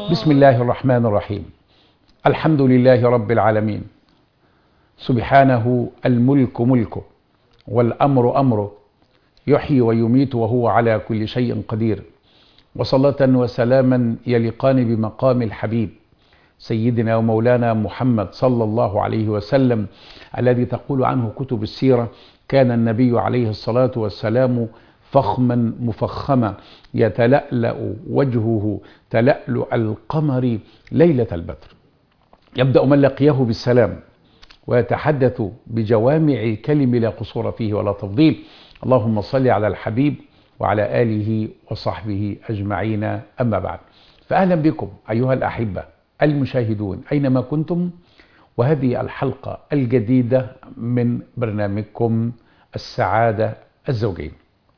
بسم الله الرحمن الرحيم الحمد لله رب العالمين سبحانه الملك ملكه والأمر أمره يحيي ويميت وهو على كل شيء قدير وصلاة وسلاما يليقان بمقام الحبيب سيدنا ومولانا محمد صلى الله عليه وسلم الذي تقول عنه كتب السيرة كان النبي عليه الصلاة والسلام فخما مفخما يتلألأ وجهه تلألؤ القمر ليلة البدر يبدأ من لقيه بالسلام ويتحدث بجوامع كلم لا قصور فيه ولا تفضيل اللهم صل على الحبيب وعلى آله وصحبه أجمعين أما بعد فأهلا بكم أيها الأحبة المشاهدون أينما كنتم وهذه الحلقة الجديدة من برنامجكم السعادة الزوجية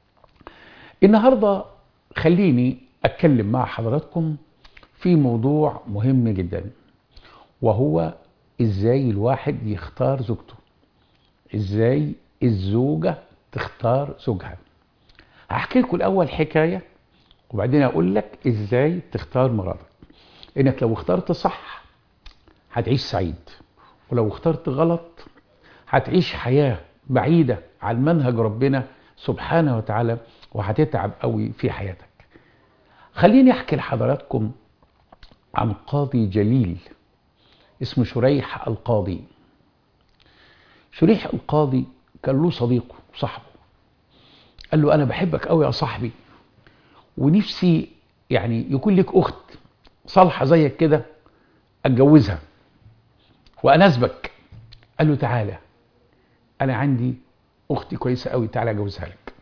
النهاردة خليني أتكلم مع حضراتكم في موضوع مهم جدا وهو إزاي الواحد يختار زوجته إزاي الزوجة تختار زوجها هحكي لكم الأول حكاية وبعدين أقول لك إزاي تختار مراتك إنك لو اخترت صح هتعيش سعيد ولو اخترت غلط هتعيش حياة بعيدة عن منهج ربنا سبحانه وتعالى وهتتعب قوي في حياتك خليني احكي لحضراتكم عن قاضي جليل اسمه شريح القاضي شريح القاضي كان له صديقه صاحبه قال له انا بحبك قوي يا صاحبي ونفسي يعني يكون لك اخت صالحه زيك كده اتجوزها واناسبك قال له تعالى انا عندي اختي كويسه قوي تعالى اجوزها لك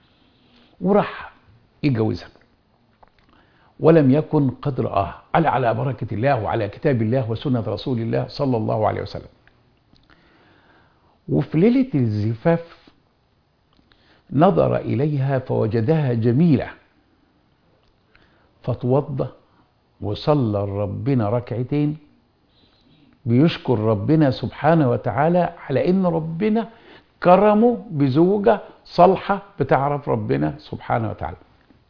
وراح يتجوزها ولم يكن قد رآه على على بركة الله وعلى كتاب الله وسنة رسول الله صلى الله عليه وسلم وفي ليلة الزفاف نظر إليها فوجدها جميلة فتوضى وصلى ربنا ركعتين بيشكر ربنا سبحانه وتعالى على ان ربنا كرمه بزوجة صالحة بتعرف ربنا سبحانه وتعالى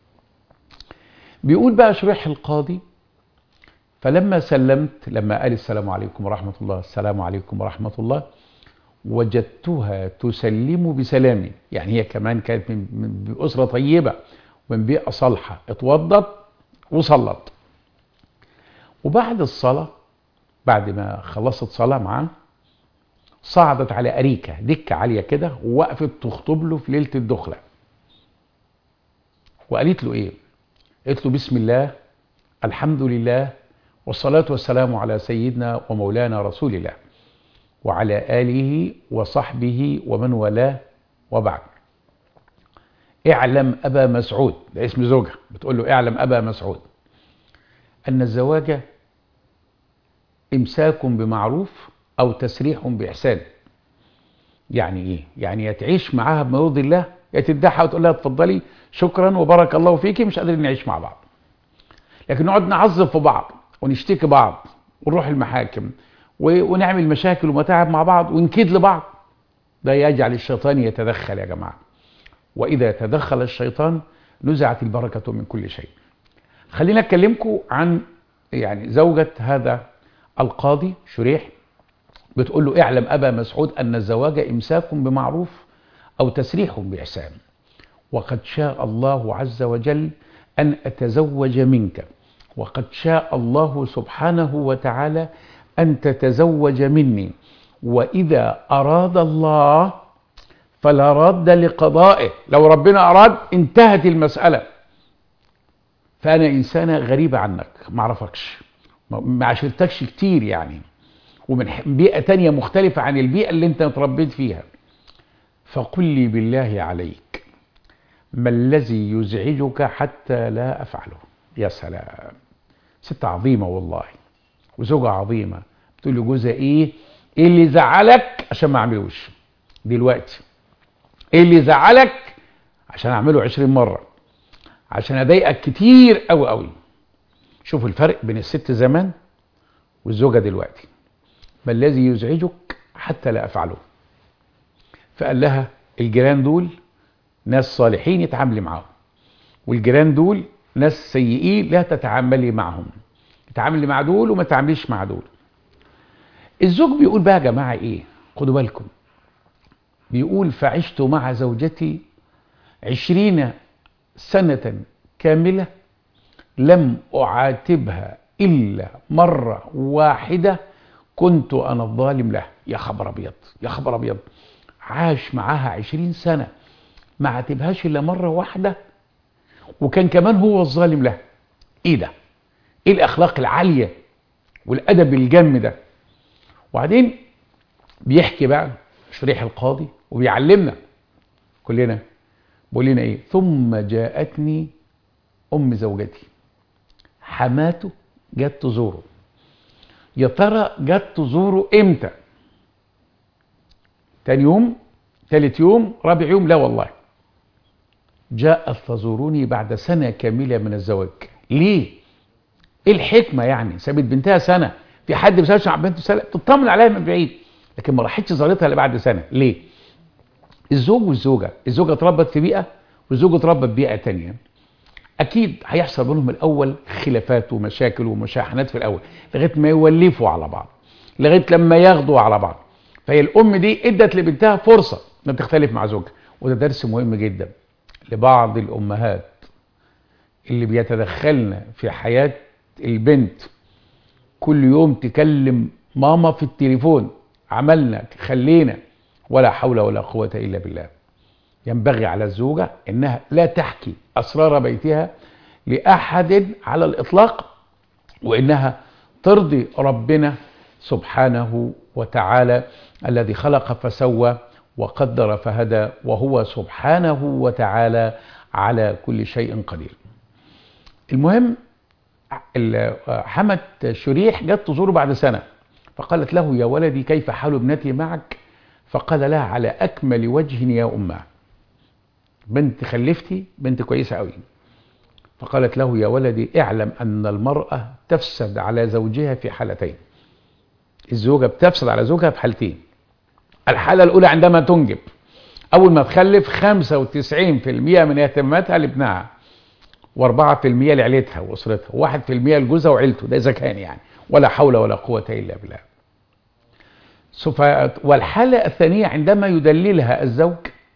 بيقول بقى شريح القاضي فلما سلمت لما قال السلام عليكم ورحمة الله السلام عليكم ورحمة الله وجدتها تسلم بسلامي يعني هي كمان كانت من, من أسرة طيبة ومن بيئة صالحة اتوضت وصلت وبعد الصلاة بعد ما خلصت صلاة معاه صعدت على أريكة دكة عالية كده ووقفت تخطب له في ليلة الدخلة وقالت له إيه قالت له بسم الله الحمد لله والصلاة والسلام على سيدنا ومولانا رسول الله وعلى آله وصحبه ومن والاه وبعد اعلم أبا مسعود ده اسم زوجها بتقول له اعلم أبا مسعود أن الزواج إمساك بمعروف أو تسريح بإحسان يعني إيه؟ يعني يا تعيش معاها بما يرضي الله يا تدعها وتقول لها اتفضلي شكرا وبارك الله فيكي مش قادرين نعيش مع بعض لكن نقعد نعذب في بعض ونشتكي بعض ونروح المحاكم ونعمل مشاكل ومتاعب مع بعض ونكيد لبعض ده يجعل الشيطان يتدخل يا جماعة وإذا تدخل الشيطان نزعت البركة من كل شيء خلينا أكلمكم عن يعني زوجة هذا القاضي شريح بتقول له اعلم أبا مسعود أن الزواج إمساك بمعروف أو تسريح بإحسان وقد شاء الله عز وجل أن أتزوج منك وقد شاء الله سبحانه وتعالى أن تتزوج مني وإذا أراد الله فلا راد لقضائه لو ربنا أراد انتهت المسألة فأنا إنسانة غريبة عنك ما أعرفكش ما عشرتكش كتير يعني ومن بيئة تانية مختلفة عن البيئة اللي انت اتربيت فيها فقل لي بالله عليك ما الذي يزعجك حتى لا أفعله يا سلام ست عظيمة والله وزوجة عظيمة بتقول له جوزها ايه ايه اللي زعلك عشان ما اعملوش دلوقتي ايه اللي زعلك عشان اعمله عشرين مرة عشان اضايقك كتير قوي قوي شوف الفرق بين الست زمان والزوجة دلوقتي ما الذي يزعجك حتى لا أفعله فقال لها الجيران دول ناس صالحين يتعاملي معاهم والجيران دول ناس سيئين لا تتعاملي معهم تعاملي مع دول وما تعامليش مع دول الزوج بيقول بقى يا جماعة ايه خدوا بالكم بيقول فعشت مع زوجتي عشرين سنة كاملة لم أعاتبها إلا مرة واحدة كنت أنا الظالم له يا خبر أبيض يا خبر أبيض عاش معاها عشرين سنة ما عاتبهاش إلا مرة واحدة وكان كمان هو الظالم له إيه ده إيه الأخلاق العالية والأدب الجم ده وبعدين بيحكي بقى شريح القاضي وبيعلمنا كلنا بيقول لنا ايه ثم جاءتني ام زوجتي حماته جت تزوره يا ترى جت تزوره امتى تاني يوم ثالث يوم رابع يوم لا والله جاءت تزورني بعد سنة كاملة من الزواج ليه ايه الحكمة يعني سابت بنتها سنة في حد بيسالش عن بنته سنة تطمن عليها من بعيد لكن ما راحتش زارتها الا بعد سنة ليه الزوج والزوجة الزوجة اتربت في بيئة والزوج اتربت في بيئة تانية اكيد هيحصل بينهم الاول خلافات ومشاكل ومشاحنات في الاول لغايه ما يولفوا على بعض لغايه لما ياخدوا على بعض فهي الام دي ادت لبنتها فرصه انها تختلف مع زوجها وده درس مهم جدا لبعض الامهات اللي بيتدخلن في حياه البنت كل يوم تكلم ماما في التليفون عملنا خلينا ولا حول ولا قوه الا بالله ينبغي على الزوجة انها لا تحكي اسرار بيتها لاحد على الاطلاق وانها ترضي ربنا سبحانه وتعالى الذي خلق فسوى وقدر فهدى وهو سبحانه وتعالى على كل شيء قدير المهم حمت شريح جت تزوره بعد سنة فقالت له يا ولدي كيف حال ابنتي معك فقال لها على أكمل وجه يا أمه بنت خلفتي بنت كويسة قوي فقالت له يا ولدي اعلم أن المرأة تفسد على زوجها في حالتين الزوجة بتفسد على زوجها في حالتين الحالة الأولى عندما تنجب أول ما تخلف 95% من اهتماماتها لابنها و4% لعيلتها وأسرتها و1% لجوزها وعيلته ده إذا كان يعني ولا حول ولا قوة إلا بالله والحالة الثانية عندما يدللها الزوج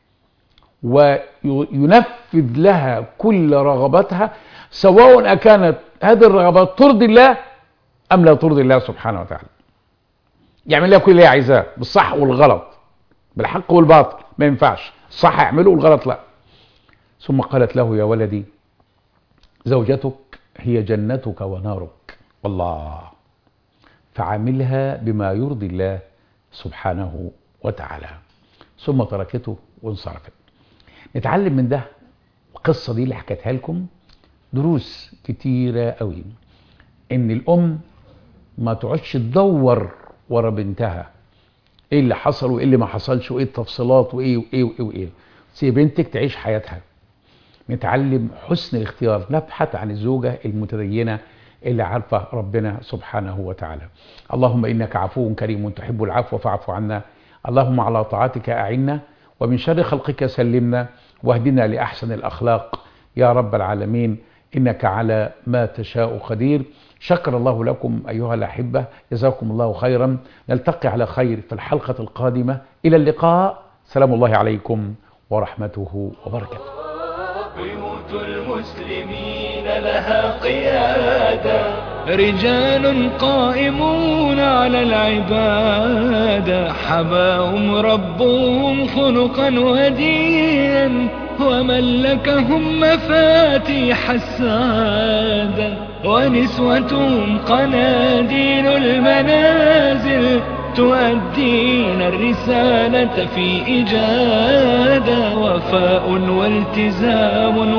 وينفذ لها كل رغباتها سواء أكانت هذه الرغبات ترضي الله أم لا ترضي الله سبحانه وتعالى يعمل لها كل اللي هي عايزاه بالصح والغلط بالحق والباطل ما ينفعش الصح يعمله والغلط لا ثم قالت له يا ولدي زوجتك هي جنتك ونارك والله فعاملها بما يرضي الله سبحانه وتعالى ثم تركته وانصرفت نتعلم من ده القصة دي اللي حكيتها لكم دروس كتيرة قوي ان الام ما تقعدش تدور ورا بنتها ايه اللي حصل وايه اللي ما حصلش وايه التفصيلات وايه وايه وايه وايه سيب بنتك تعيش حياتها نتعلم حسن الاختيار نبحث عن الزوجة المتدينة اللي عارفة ربنا سبحانه وتعالى اللهم إنك عفو كريم تحب العفو فاعف عنا اللهم على طاعتك أعنا ومن شر خلقك سلمنا واهدنا لأحسن الأخلاق يا رب العالمين إنك على ما تشاء قدير شكر الله لكم أيها الأحبة جزاكم الله خيرا نلتقي على خير في الحلقة القادمة إلى اللقاء سلام الله عليكم ورحمته وبركاته بيوت المسلمين لها قيادة رجال قائمون على العبادة حباهم ربهم خلقا ودينا وملكهم مفاتيح السعادة ونسوة قناديل المنازل تؤدين الرسالة في إجادة وفاء والتزام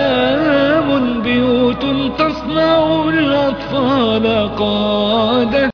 واحتشام بيوت تصنع الأطفال قادة